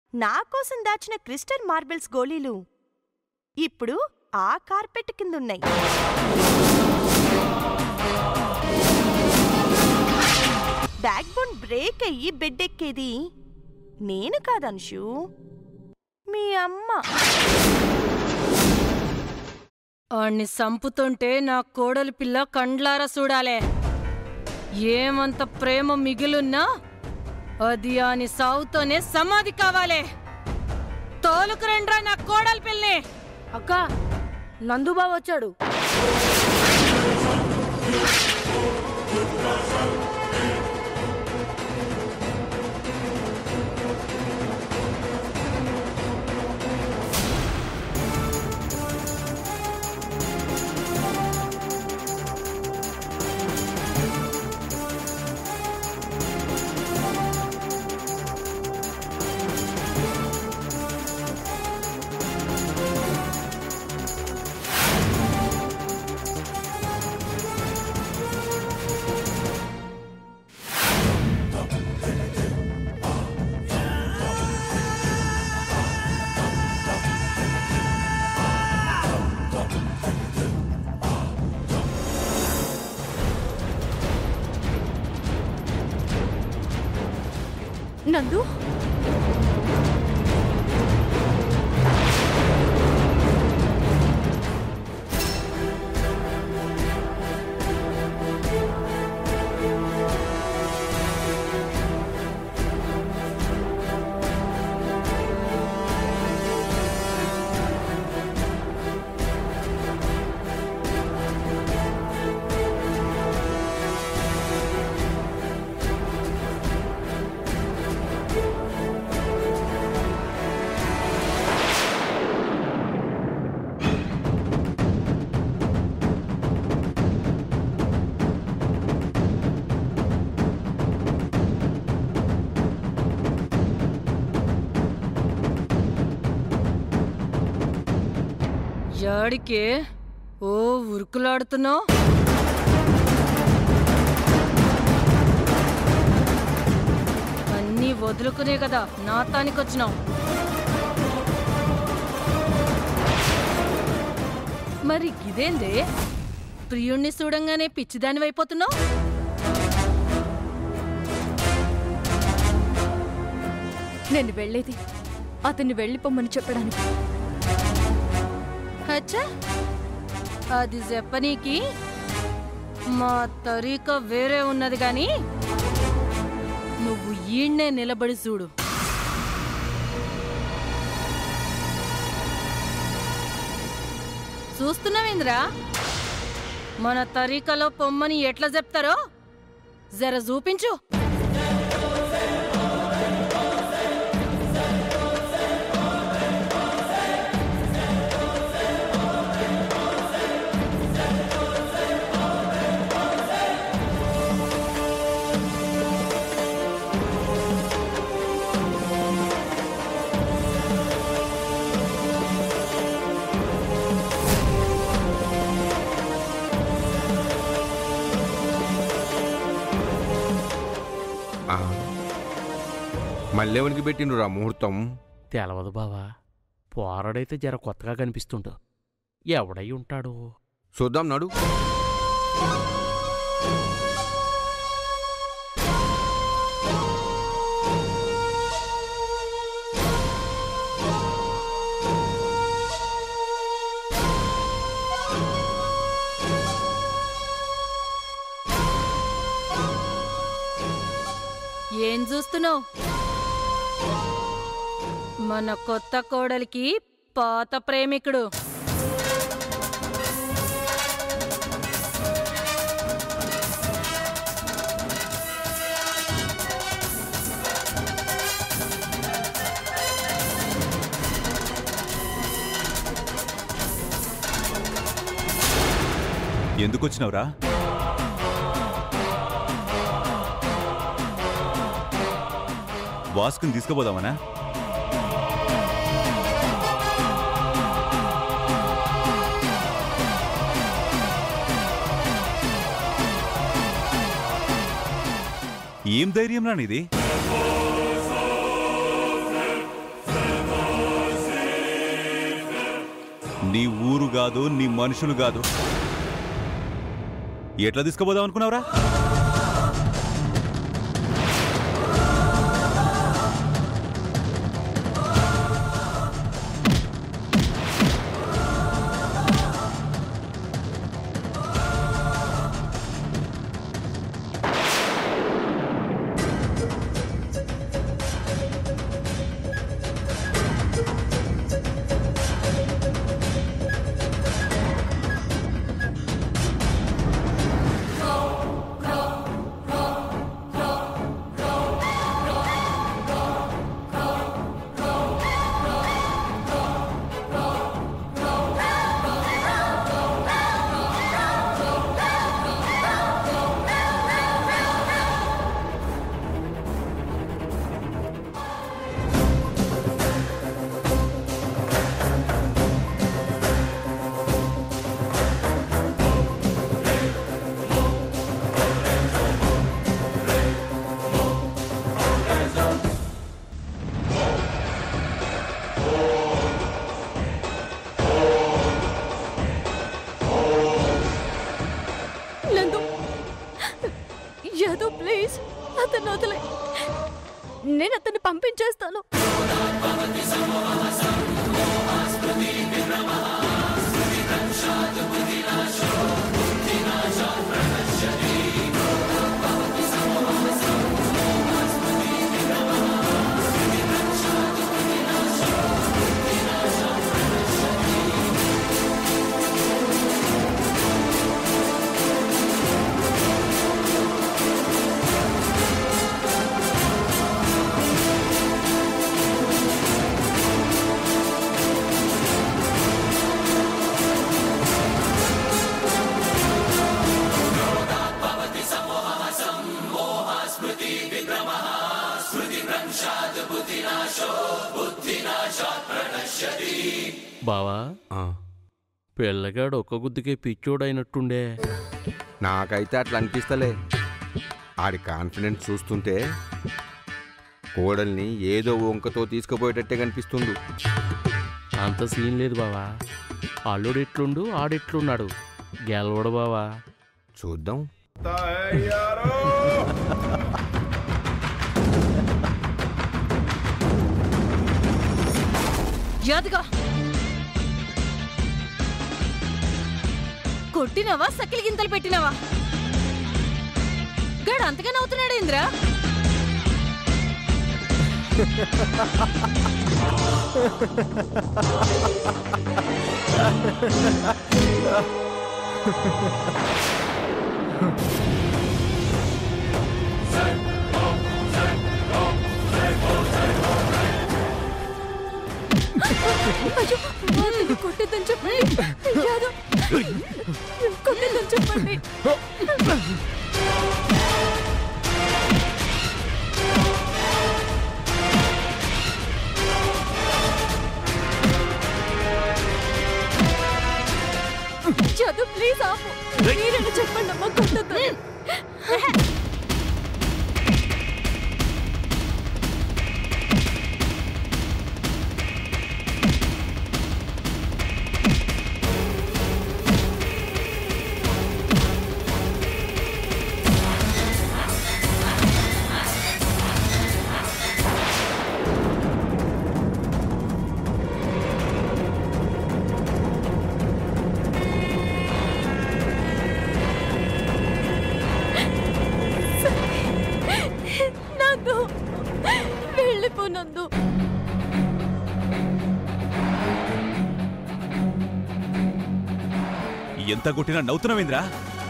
నా కోసం దాచిన క్రిస్టల్ మార్బుల్స్ గోళీలు ఇప్పుడు ఆ కార్పెట్ కిందున్నాయి బ్యాక్ బోన్ బ్రేక్ అయ్యి బెడ్ ఎక్కేది నేను కాదనుషు మీ అమ్మ ఆణ్ణి సంపుతుంటే నా కోడలి పిల్ల కండ్లారా చూడాలే ఏమంత ప్రేమ మిగిలున్నా అది ఆని సావుతోనే సమాధి కావాలే తోలుకురండ్రా నా కోడలి పిల్లని అక్క నందుబాబు వచ్చాడు నందు యాడికే ఓ ఉరుకులాడుతున్నావు అన్నీ వదులుకునే కదా నా తానికొచ్చినావు మరి ఇదేందే ప్రియుణ్ణి చూడంగానే పిచ్చిదానివైపోతున్నావు నేను వెళ్ళేది అతన్ని వెళ్ళిపోమ్మని చెప్పడానికి అచ్చా అది చెప్పనీకి మా తరీక వేరే ఉన్నది గాని నువ్వు ఈడ్నే నిలబడి చూడు చూస్తున్నావేంద్రా మన తరీకలో పొమ్మని ఎట్లా చెప్తారో జర చూపించు ఆ. మళ్ళెవనికి పెట్టిండు రా ముహూర్తం తెలవదు బావా పోరాడైతే జర కొత్తగా కనిపిస్తుండు ఎవడై ఉంటాడు చూద్దాం నాడు ఏం చూస్తున్నావు మన కొత్త కోడలికి పాత ప్రేమికుడు ఎందుకు వచ్చినావురా వాస్కుని తీసుకుపోదామనా ఏం ధైర్యం రానిది నీ ఊరు కాదు నీ మనుషులు కాదు ఎట్లా తీసుకుపోదాం అనుకున్నావురా నందు యాదవ్ ప్లీజ్ అతను వదిలే నేను అతన్ని పంపించేస్తాను బావా ఆ, పిల్లగాడు ఒక్క గుద్దుకే పిచ్చోడైనట్టుండే నాకైతే అట్లా అనిపిస్తలే ఆడి కాన్ఫిడెన్స్ చూస్తుంటే కోడల్ని ఏదో వంకతో తీసుకుపోయేటట్టే కనిపిస్తుండు అంత సీన్ లేదు బావా అల్లుడు ఎట్లుండు ఆడెట్లున్నాడు గెలవడు బావా చూద్దాం యాదుగా కొట్టినవా సకిలి గింతలు పెట్టినవా గడు అంతగా నవ్వుతున్నాడేంద్రా అయ్యో అతన్ని కొట్టేద్దని చెప్పండి యాదవ్ కొట్టేద్దని చెప్పండి యాదవ్ ప్లీజ్ ఆపు మీరని చెప్పండి అమ్మ కొట్టద్దు నందు వెళ్ళిపో నందు ఎంత కొట్టినా నవ్వుతున్నావేంద్రా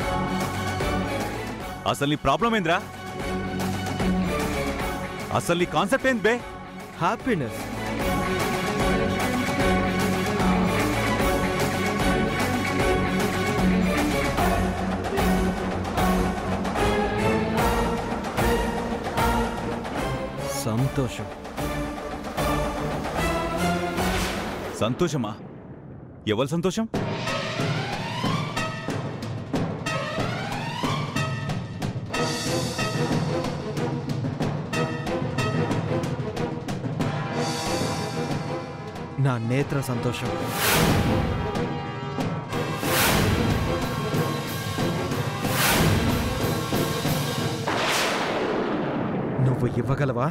అసలు నీ ప్రాబ్లం ఏంద్రా అసలు నీ కాన్సెప్ట్ ఏంది బే హ్యాపీనెస్ సంతోషం సంతోషమా ఎవరి సంతోషం నా నేత్ర సంతోషం ఇవ్వగలవా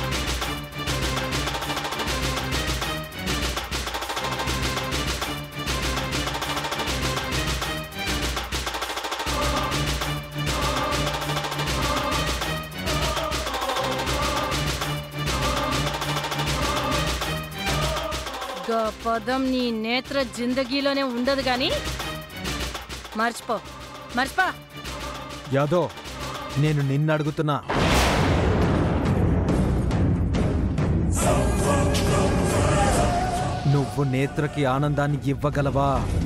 గా పదం నీ నేత్ర జిందగీలోనే ఉండదు గాని మర్చిపో మర్చిపో యాదో నేను నిన్ను అడుగుతున్నా నువ్వు నేత్రకి ఆనందాన్ని ఇవ్వగలవా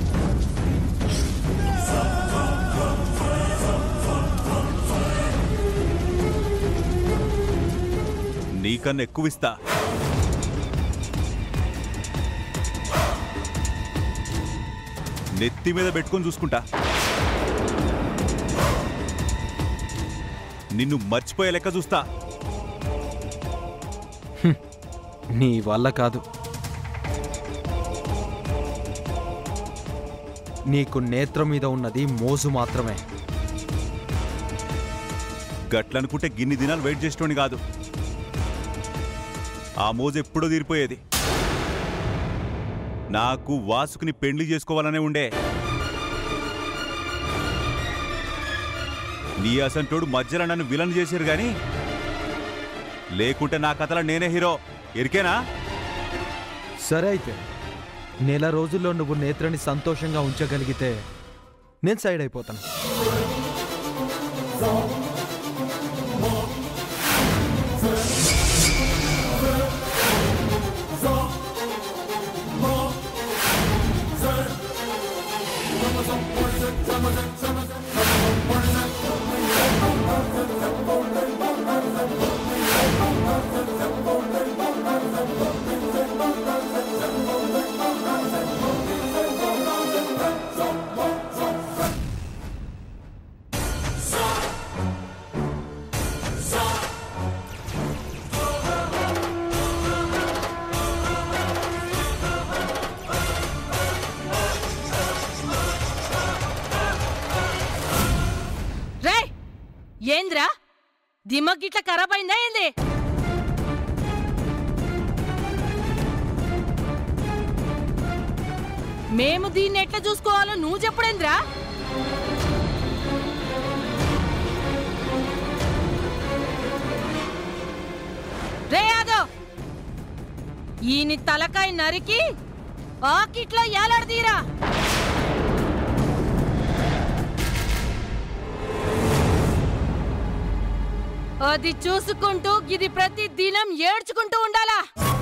నీకన్నా ఎక్కువ ఇస్తా నెత్తి మీద పెట్టుకొని చూసుకుంటా నిన్ను మర్చిపోయే లెక్క చూస్తా నీ వల్ల కాదు నీకు నేత్రం మీద ఉన్నది మోజు మాత్రమే గట్లనుకుంటే గిన్ని దినాలు వెయిట్ చేసేటోని కాదు ఆ మోజు ఎప్పుడో తీరిపోయేది నాకు వాసుకుని పెండ్లి చేసుకోవాలనే ఉండే నీ అసంటోడు మధ్యలో నన్ను విలన్ చేశారు గాని లేకుంటే నా కథలో నేనే హీరో ఎరికేనా సరే అయితే నెల రోజుల్లో నువ్వు నేత్రని సంతోషంగా ఉంచగలిగితే నేను సైడ్ అయిపోతాను రే ఏంద్రా దిమ్మక్ గిట్ల ఖరాబ్ అయిందా ఏంది మేము దీన్ని ఎట్లా చూసుకోవాలో నువ్వు చెప్పుడేంద్రా రే యాదవ్ ఈయన తలకాయ నరికి ఆకిట్లో ఏలాడదీరా అది చూసుకుంటూ ఇది ప్రతి దినం ఏడ్చుకుంటూ ఉండాలా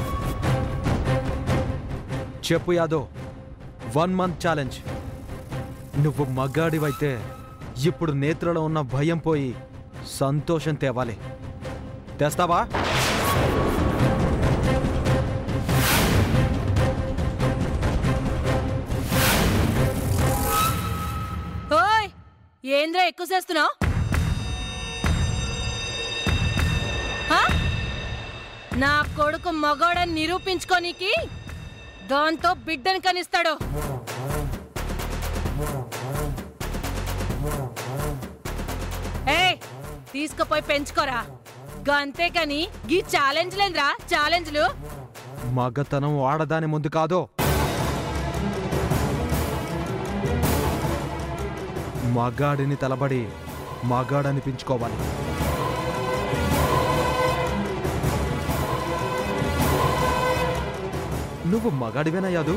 చెప్పు యాదవ్ వన్ మంత్ ఛాలెంజ్ నువ్వు మగాడివైతే ఇప్పుడు నేత్రలో ఉన్న భయం పోయి సంతోషం తేవాలి తెస్తావా ఓయ్ ఏంద్రా ఎక్కువ చేస్తున్నావు నా కొడుకు మగోడని నిరూపించుకోనికి దాంతో బిడ్డని కనిస్తాడు ఏయ్ తీసుకుపోయి పెంచుకోరా గంతేకాని గీ ఛాలెంజ్లేంద్రా ఛాలెంజ్లు మగతనం ఆడదాని ముందు కాదో మగాడిని తలబడి మగాడనిపించుకోవాలి నువ్వు మగాడివేనా యాదు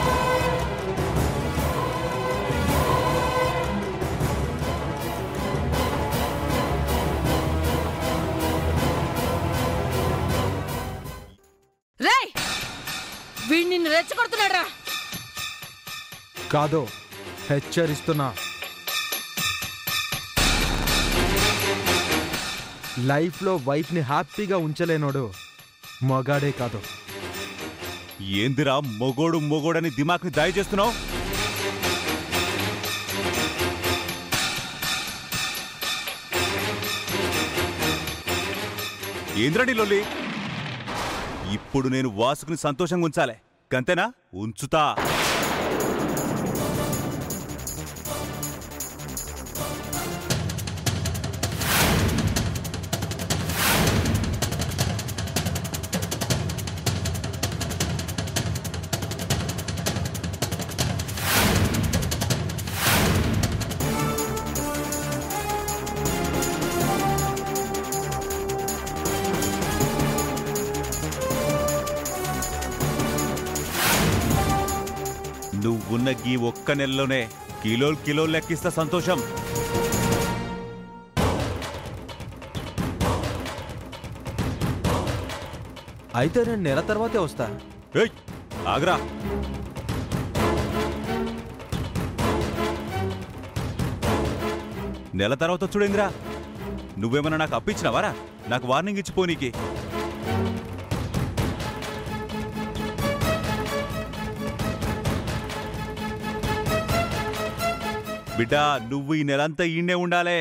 రేయ్ వీడు నిన్ను రెచ్చగొడుతున్నాడు రా కాదో హెచ్చరిస్తున్నా లైఫ్లో వైఫ్ని హ్యాపీగా ఉంచలేనోడు మగాడే కాదు ఏందిరా మొగోడు మొగోడని దిమాక్ని దాయి చేస్తున్నావు ఏంద్రడి లొల్లి ఇప్పుడు నేను వాసుకుని సంతోషంగా ఉంచాలే గంతేనా ఉంచుతా నువ్వున్న గీ ఒక్క నెలలోనే కిలోలు కిలోలు లెక్కిస్తా సంతోషం అయితే నేను నెల తర్వాతే వస్తా ఏయ్ ఆగ్రా నెల తర్వాత చూడేంద్రా నువ్వేమన్నా నాకు అప్పించినావారా నాకు వార్నింగ్ ఇచ్చిపోనీకి బిడ్డా నువ్వు ఈ నెలంతా ఈయనే ఉండాలే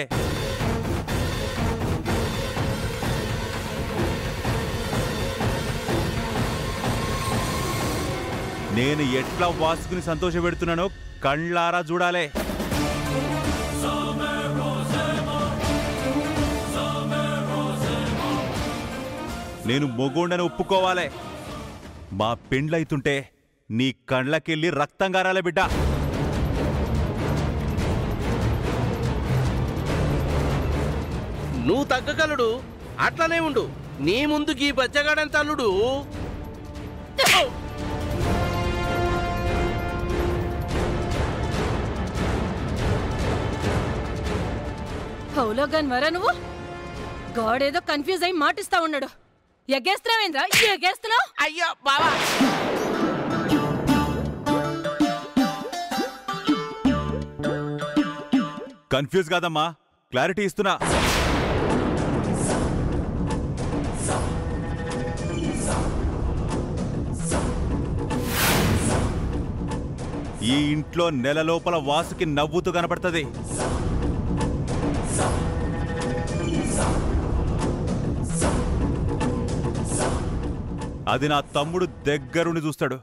నేను ఎట్లా వాసుకుని సంతోష పెడుతున్నానో కళ్ళారా చూడాలే నేను మొగోండని ఒప్పుకోవాలే మా పెండ్లైతుంటే నీ కళ్ళకెళ్ళి రక్తం గారాలే బిడ్డా నువ్వు తగ్గగలడు అట్లనే ఉండు నీ ముందుకి బచ్చగాడంత అల్లుడు హౌలోగన్ వరా నువ్వు గాడేదో కన్ఫ్యూజ్ అయి మాటిస్తా ఉన్నాడు ఎగ్గేస్తున్నావేంద్రా ఎగ్గేస్తున్నావు అయ్యో బావా కన్ఫ్యూజ్ కాదమ్మా క్లారిటీ ఇస్తున్నా ఈ ఇంట్లో నెల లోపల వాసుకి నవ్వుతూ కనపడుతుంది అది నా తమ్ముడు దగ్గరుండి చూస్తాడు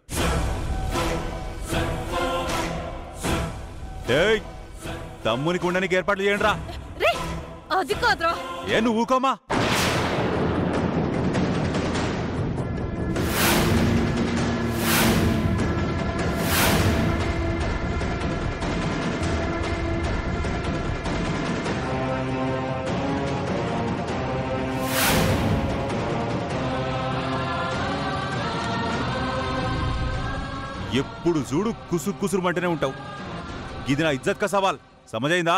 ఏయ్ తమ్మునికి ఉండడానికి ఏర్పాట్లు చేయండి రా రే అది కాదురా ఏ నువ్వు ఊకోమా ఎప్పుడు చూడు కుసురు కుసురు మంటనే ఉంటావు ఇది నా ఇజ్జత్ కా సవాల్ సమజైందా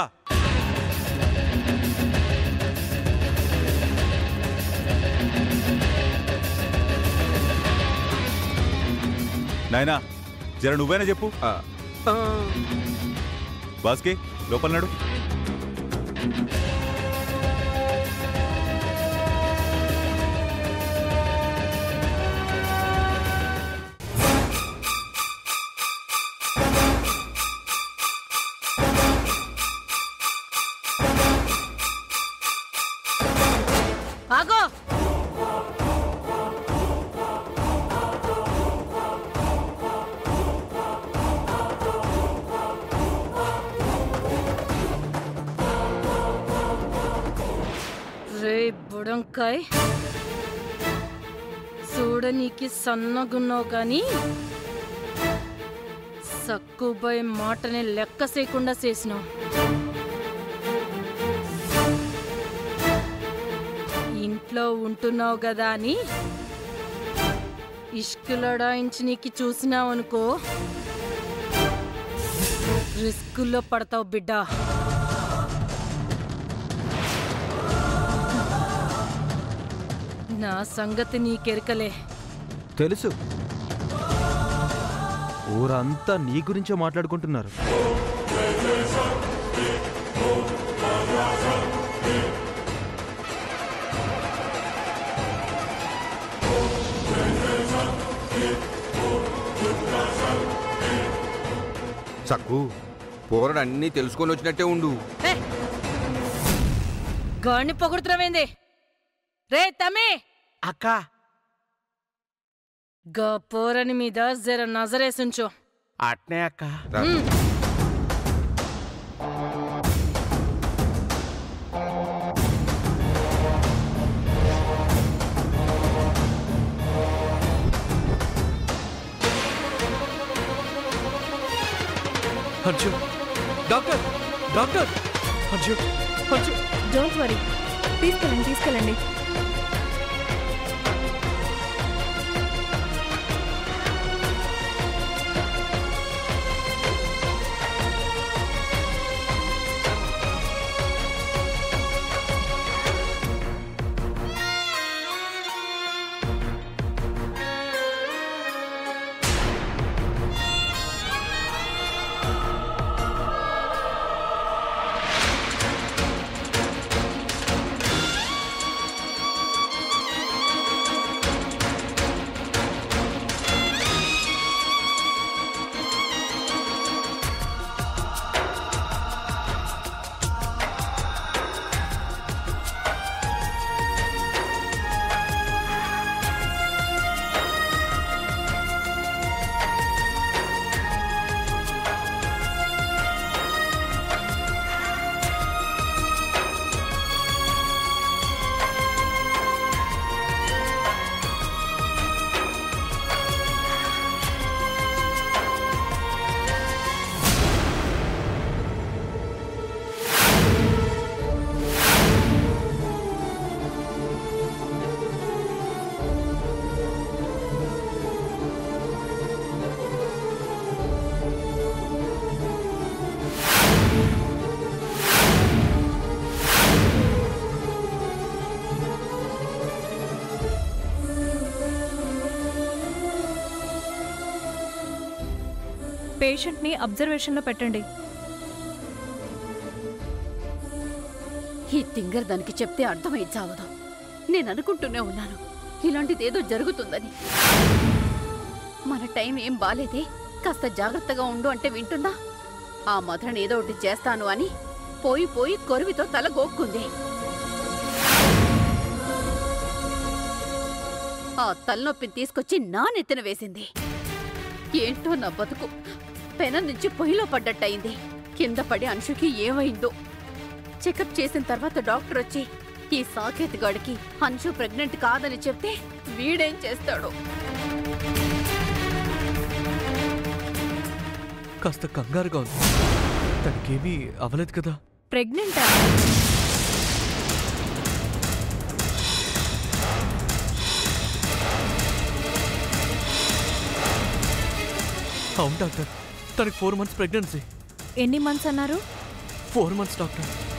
నాయనా జర నువ్వేనా చెప్పు ఆ, ఆ, బాస్కి లోపల నాడు ఆగో రే బుడంకాయ్ చూడనీకి సన్నగున్నావు కానీ సక్కుబై మాటని లెక్క చేయకుండా చేసినావు ఇంట్లో ఉంటున్నావు కదా అని ఇష్కులడాయించి నీకు చూసినావనుకో రిస్కుల్లో పడతావు బిడ్డా నా సంగతి నీకెరకలే తెలుసు ఊరంతా నీ గురించే మాట్లాడుకుంటున్నారు చక్కు పోరడు అన్నీ తెలుసుకొని వచ్చినట్టే ఉండు ఏ! గాడిని పొగుడుతున్నావేంది రే తమ్మి అక్క గా పోరని మీద జర నజరేసుంచు అట్నే అక్క రా. ఉమ్. Arjun doctor doctor Arjun Arjun don't worry తీసుకెళ్ళండి తీసుకెళ్ళండి పేషెంట్ని అబ్జర్వేషన్లో పెట్టండి ఈ తింగర్ దానికి చెప్తే అర్థమై చావదు నేను అనుకుంటూనే ఉన్నాను ఇలాంటిదేదో జరుగుతుందని మన టైం ఏం బాలేదే కాస్త జాగ్రత్తగా ఉండు అంటే వింటుందా ఆ మధురని ఏదో ఒకటి చేస్తాను అని పోయి పోయి కొరివితో తల గోక్కుంది ఆ తలనొప్పిని తీసుకొచ్చి నా నెత్తిన వేసింది ఏంటో నా బతుకు పెనం నుంచి పొయ్యిలో పడ్డట్టయింది కింద పడి అంశుకి ఏమైందో చెకప్ చేసిన తర్వాత డాక్టర్ వచ్చి ఈ సాకేత్ గాడికి అంశు ప్రెగ్నెంట్ కాదని చెప్తే వీడేం చేస్తాడు కాస్త కంగారుగా ఉంది తనకేమీ అవలేదు కదా ప్రెగ్నెంటా అవును డాక్టర్ తనకి ఫోర్ మంత్స్ ప్రెగ్నెన్సీ ఎన్ని మంత్స్ అన్నారు ఫోర్ మంత్స్ డాక్టర్